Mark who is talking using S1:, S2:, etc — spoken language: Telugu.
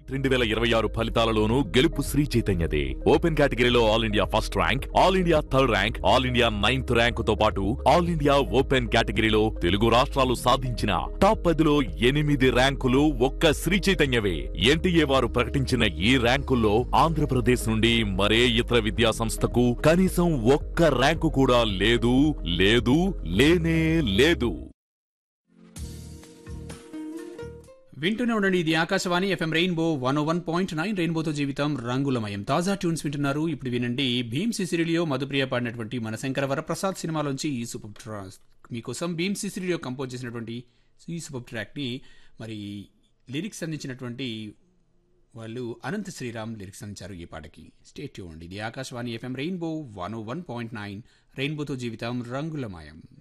S1: నీట్ రెండు వేల ఇరవై ఆరు ఫలితాలలోనూ గెలుపు శ్రీ చైతన్యదే ఓపెన్ కేటగిరీలో all India first rank all India third rank all India ninth rank తో పాటు ఆల్ ఇండియా ఓపెన్ కేటగిరీలో తెలుగు రాష్ట్రాలు సాధించిన టాప్ పదిలో ఎనిమిది ర్యాంకులు ఒక్క శ్రీ చైతన్యవే ఎన్టీఏ వారు ప్రకటించిన ఈ ర్యాంకుల్లో ఆంధ్రప్రదేశ్ నుండి మరే ఇతర విద్యా సంస్థకు కనీసం ఒక్క ర్యాంకు కూడా లేదు లేదు లేనే లేదు
S2: వింటూనే ఉండండి ఇది Akashvani FM rainbow one one point nine రెయిన్బోతో జీవితం రంగులమయం తాజా ట్యూన్స్ వింటున్నారు ఇప్పుడు వినండి భీమ్ సిసిరిలియో మధుప్రియ పాడినటువంటి మన శంకర వరప్రసాద్ సినిమాలోంచి ఈ సూపర్ ట్రాక్ మీకోసం భీమ్ సిసిరిలియో కంపోజ్ చేసినటువంటి ఈ సూపర్ ట్రాక్ని మరి లిరిక్స్ అందించినటువంటి వాళ్ళు అనంత శ్రీరామ్ లిరిక్స్ అందించారు ఈ పాటకి స్టేట్ చూడండి ఇది Akashvani FM rainbow one one point nine రెయిన్బోతో జీవితం రంగులమయం